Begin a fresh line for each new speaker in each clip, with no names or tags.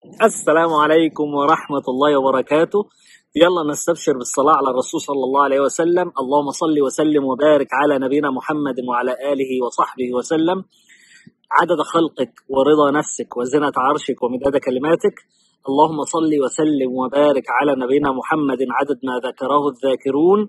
السلام عليكم ورحمة الله وبركاته يلا نستبشر بالصلاة على الرسول صلى الله عليه وسلم اللهم صل وسلم وبارك على نبينا محمد وعلى آله وصحبه وسلم عدد خلقك ورضا نفسك وزنة عرشك ومداد كلماتك اللهم صل وسلم وبارك على نبينا محمد عدد ما ذكره الذاكرون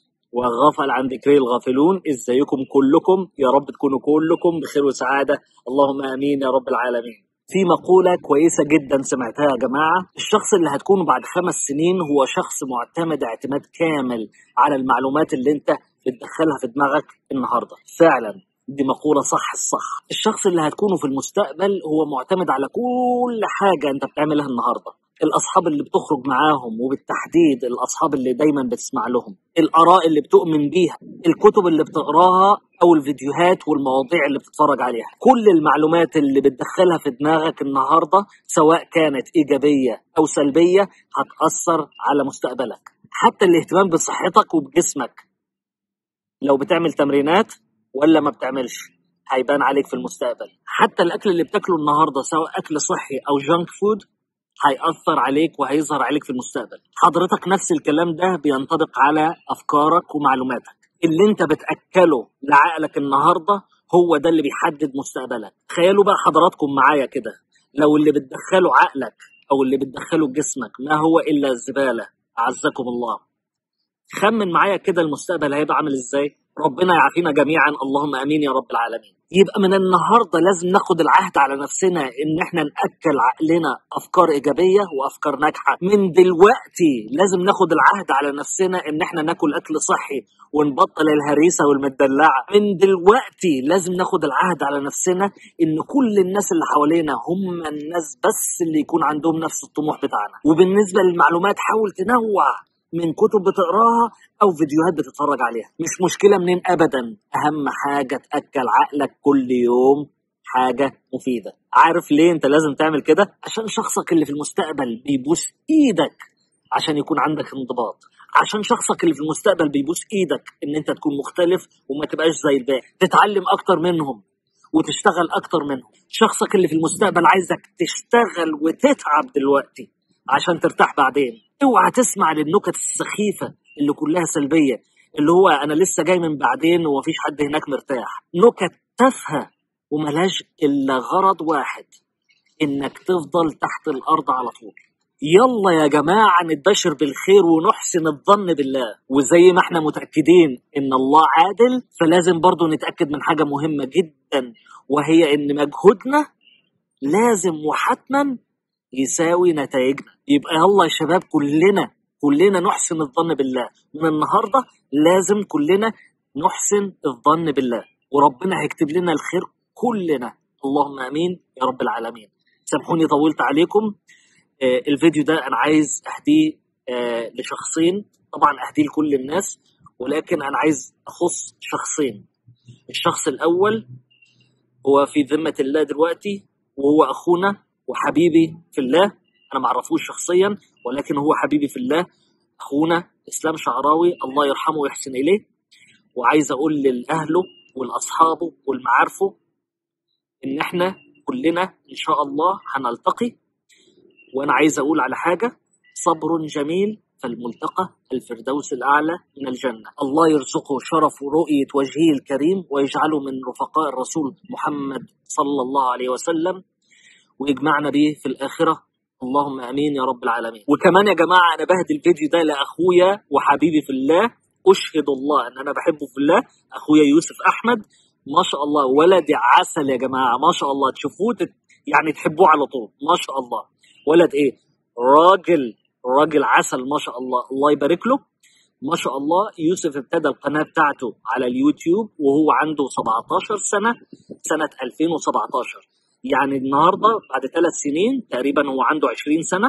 وغفل عن ذكره الغافلون ازيكم كلكم يا رب تكونوا كلكم بخير وسعادة اللهم امين يا رب العالمين في مقولة كويسة جدا سمعتها يا جماعة الشخص اللي هتكونه بعد خمس سنين هو شخص معتمد اعتماد كامل على المعلومات اللي انت بتدخلها في دماغك النهاردة فعلا دي مقولة صح الصح الشخص اللي هتكونه في المستقبل هو معتمد على كل حاجة انت بتعملها النهاردة الأصحاب اللي بتخرج معاهم وبالتحديد الأصحاب اللي دايما بتسمع لهم الآراء اللي بتؤمن بيها الكتب اللي بتقراها أو الفيديوهات والمواضيع اللي بتتفرج عليها كل المعلومات اللي بتدخلها في دماغك النهاردة سواء كانت إيجابية أو سلبية هتأثر على مستقبلك حتى الاهتمام بصحتك وبجسمك لو بتعمل تمرينات ولا ما بتعملش هيبان عليك في المستقبل حتى الاكل اللي بتاكله النهارده سواء اكل صحي او جانك فود هيأثر عليك وهيظهر عليك في المستقبل حضرتك نفس الكلام ده بينطبق على افكارك ومعلوماتك اللي انت بتاكله لعقلك النهارده هو ده اللي بيحدد مستقبلك تخيلوا بقى حضراتكم معايا كده لو اللي بتدخله عقلك او اللي بتدخله جسمك ما هو الا الزباله اعزكم الله خمن معايا كده المستقبل هيبقى عامل ازاي ربنا يعافينا جميعا اللهم امين يا رب العالمين يبقى من النهارده لازم ناخد العهد على نفسنا ان احنا ناكل عقلنا افكار ايجابيه وافكار ناجحه من دلوقتي لازم ناخد العهد على نفسنا ان احنا ناكل اكل صحي ونبطل الهريسه والمدلعه من دلوقتي لازم ناخد العهد على نفسنا ان كل الناس اللي حوالينا هم الناس بس اللي يكون عندهم نفس الطموح بتاعنا وبالنسبه للمعلومات حاول تنوع من كتب بتقراها او فيديوهات بتتفرج عليها مش مشكله منين ابدا اهم حاجه تاكل عقلك كل يوم حاجه مفيده عارف ليه انت لازم تعمل كده عشان شخصك اللي في المستقبل بيبوس ايدك عشان يكون عندك انضباط عشان شخصك اللي في المستقبل بيبوس ايدك ان انت تكون مختلف وما تبقاش زي الباقي تتعلم اكتر منهم وتشتغل اكتر منهم شخصك اللي في المستقبل عايزك تشتغل وتتعب دلوقتي عشان ترتاح بعدين اوعى تسمع للنكت السخيفه اللي كلها سلبيه اللي هو انا لسه جاي من بعدين ومفيش حد هناك مرتاح نكت تافهه وملهاش الا غرض واحد انك تفضل تحت الارض على طول يلا يا جماعة نتبشر بالخير ونحسن الظن بالله وزي ما احنا متأكدين ان الله عادل فلازم برضو نتأكد من حاجة مهمة جدا وهي ان مجهودنا لازم وحتما يساوي نتائجنا يبقى يلا يا شباب كلنا كلنا نحسن الظن بالله من النهارده لازم كلنا نحسن الظن بالله وربنا هيكتب لنا الخير كلنا اللهم امين يا رب العالمين سامحوني طولت عليكم آه الفيديو ده انا عايز اهديه آه لشخصين طبعا اهديه لكل الناس ولكن انا عايز اخص شخصين الشخص الاول هو في ذمه الله دلوقتي وهو اخونا وحبيبي في الله انا ما اعرفوش شخصيا ولكن هو حبيبي في الله اخونا اسلام شعراوي الله يرحمه ويحسن اليه وعايز اقول لاهله ولاصحابه ولمعارفه ان احنا كلنا ان شاء الله هنلتقي وانا عايز اقول على حاجه صبر جميل فالملتقى الفردوس الاعلى من الجنه الله يرزقه شرف رؤيه وجهه الكريم ويجعله من رفقاء الرسول محمد صلى الله عليه وسلم ويجمعنا بيه في الآخرة اللهم امين يا رب العالمين وكمان يا جماعه انا بهدي الفيديو ده لاخويا وحبيبي في الله اشهد الله ان انا بحبه في الله اخويا يوسف احمد ما شاء الله ولد عسل يا جماعه ما شاء الله تشوفوه تت... يعني تحبوه على طول ما شاء الله ولد ايه راجل راجل عسل ما شاء الله الله يبارك له ما شاء الله يوسف ابتدى القناه بتاعته على اليوتيوب وهو عنده 17 سنه سنه 2017 يعني النهارده بعد ثلاث سنين تقريبا هو عنده 20 سنه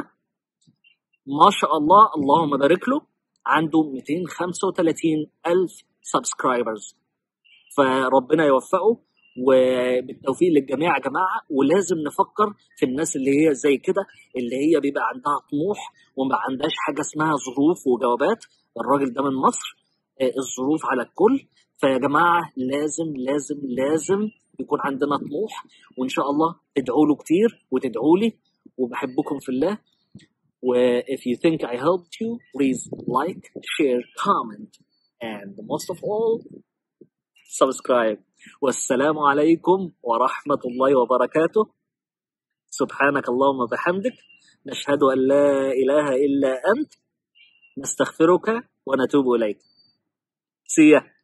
ما شاء الله اللهم بارك له عنده 235 الف سبسكرايبرز فربنا يوفقه وبالتوفيق للجميع يا جماعه ولازم نفكر في الناس اللي هي زي كده اللي هي بيبقى عندها طموح وما عندهاش حاجه اسمها ظروف وجوابات الراجل ده من مصر آه، الظروف على الكل فيا جماعه لازم لازم لازم يكون عندنا طموح وان شاء الله تدعوا له كتير وتدعوا لي وبحبكم في الله و if you think I helped you please like share comment and most of all subscribe والسلام عليكم ورحمة الله وبركاته سبحانك اللهم وبحمدك نشهد أن لا إله إلا أنت نستغفرك ونتوب إليك See ya